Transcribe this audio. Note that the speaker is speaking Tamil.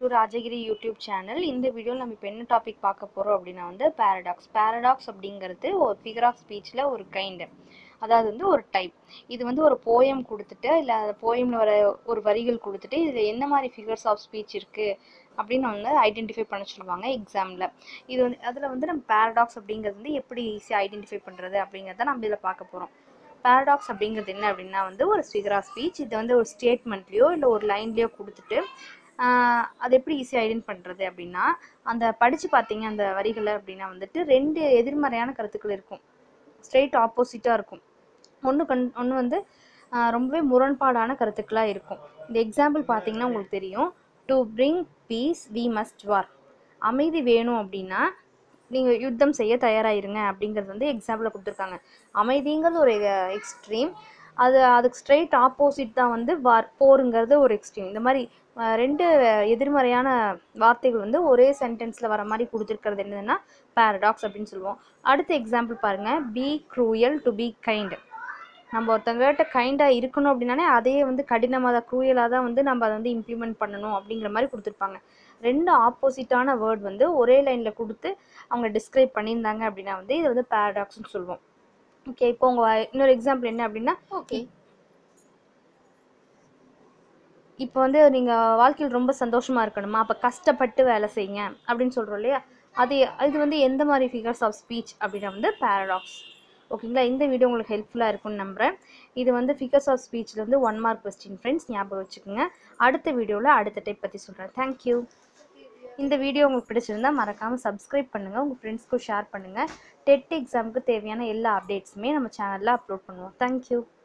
டு ராஜகிரி யூடியூப் சேனல் இந்த வீடியோவில் நம்ம இப்போ என்ன டாபிக் பார்க்க போகிறோம் அப்படின்னா வந்து பேரடாக்ஸ் பேரடாக்ஸ் அப்படிங்கிறது ஒரு ஃபிகர் ஆஃப் ஸ்பீச்சில் ஒரு கைண்டு அதாவது வந்து ஒரு டைப் இது வந்து ஒரு போயம் கொடுத்துட்டு இல்லை அந்த போயமில் வர ஒரு வரிகள் கொடுத்துட்டு இதில் என்ன மாதிரி ஃபிகர்ஸ் ஆஃப் ஸ்பீச் இருக்குது அப்படின்னு வந்து ஐடென்டிஃபை பண்ண சொல்லுவாங்க எக்ஸாமில் இது வந்து அதில் வந்து நம்ம பேரடாக்ஸ் அப்படிங்கிறது வந்து எப்படி ஈஸியாக ஐடென்டிஃபை பண்ணுறது அப்படிங்கிறத நம்ம இதில் பார்க்க போகிறோம் பேரடாக்ஸ் அப்படிங்கிறது என்ன அப்படின்னா வந்து ஒரு ஃபிகர் ஆஃப் ஸ்பீச் இது வந்து ஒரு ஸ்டேட்மெண்ட்லேயோ இல்லை ஒரு லைன்லேயோ கொடுத்துட்டு ஆஹ் அது எப்படி ஈஸியாக ஐடென்ட் பண்ணுறது அப்படின்னா அந்த படித்து பார்த்தீங்க அந்த வரிகளை அப்படின்னா வந்துட்டு ரெண்டு எதிர்மறையான கருத்துக்கள் இருக்கும் ஸ்ட்ரெயிட் ஆப்போசிட்டாக இருக்கும் ஒன்று கண் ஒன்று வந்து ஆஹ் ரொம்பவே முரண்பாடான கருத்துக்களாக இருக்கும் இந்த எக்ஸாம்பிள் பார்த்தீங்கன்னா உங்களுக்கு தெரியும் to bring peace we must war அமைதி வேணும் அப்படின்னா நீங்கள் யுத்தம் செய்ய தயாராகிருங்க அப்படிங்கிறது வந்து எக்ஸாம்பிளில் கொடுத்துருக்காங்க அமைதிங்கிறது ஒரு எக்ஸ்ட்ரீம் அது அதுக்கு ஸ்ட்ரெயிட் ஆப்போசிட் தான் வந்து வார் போருங்கிறது ஒரு எக்ஸ்ட்ரீம் இந்த மாதிரி அஹ், ரெண்டு எதிர்மறையான வார்த்தைகள் வந்து ஒரே சென்டென்ஸில் வர மாதிரி கொடுத்துருக்கிறது என்னதுன்னா பேரடாக்ஸ் அப்படின்னு சொல்லுவோம் அடுத்த எக்ஸாம்பிள் பாருங்கள் be cruel to be kind நம்ம ஒருத்தங்ககிட்ட கைண்டாக இருக்கணும் அப்படின்னாலே அதையே வந்து கடினமாக தான் க்ரூயலாக தான் வந்து நம்ம அதை வந்து இம்ப்ளிமெண்ட் பண்ணணும் அப்படிங்கிற மாதிரி கொடுத்துருப்பாங்க ரெண்டு ஆப்போசிட்டான வேர்ட் வந்து ஒரே லைனில் கொடுத்து அவங்க டிஸ்கிரைப் பண்ணியிருந்தாங்க அப்படின்னா வந்து இதை வந்து பேரடாக்ஸ்னு சொல்லுவோம் ஓகே இப்போ உங்கள் இன்னொரு எக்ஸாம்பிள் என்ன அப்படின்னா ஓகே இப்போ வந்து நீங்கள் வாழ்க்கையில் ரொம்ப சந்தோஷமாக இருக்கணுமா அப்போ கஷ்டப்பட்டு வேலை செய்யுங்க அப்படின்னு சொல்கிறோம் இல்லையா அது இது வந்து எந்த மாதிரி ஃபிகர்ஸ் ஆஃப் ஸ்பீச் அப்படின்னா வந்து பேரடாக்ஸ் ஓகேங்களா இந்த வீடியோ உங்களுக்கு ஹெல்ப்ஃபுல்லாக இருக்கும்னு நம்புகிறேன் இது வந்து ஃபிகர்ஸ் ஆஃப் ஸ்பீச்சில் வந்து ஒன் மார்க் கொஸ்டின் ஃப்ரெண்ட்ஸ் ஞாபகம் வச்சுக்கோங்க அடுத்த வீடியோவில் அடுத்த டைப் பற்றி சொல்கிறேன் தேங்க்யூ இந்த வீடியோ உங்களுக்கு பிடிச்சிருந்தா மறக்காமல் சப்ஸ்கிரைப் பண்ணுங்கள் உங்கள் ஃப்ரெண்ட்ஸ்க்கும் ஷேர் பண்ணுங்கள் டெட் எக்ஸாமுக்கு தேவையான எல்லா அப்டேட்ஸுமே நம்ம சேனலில் அப்லோட் பண்ணுவோம் தேங்க்யூ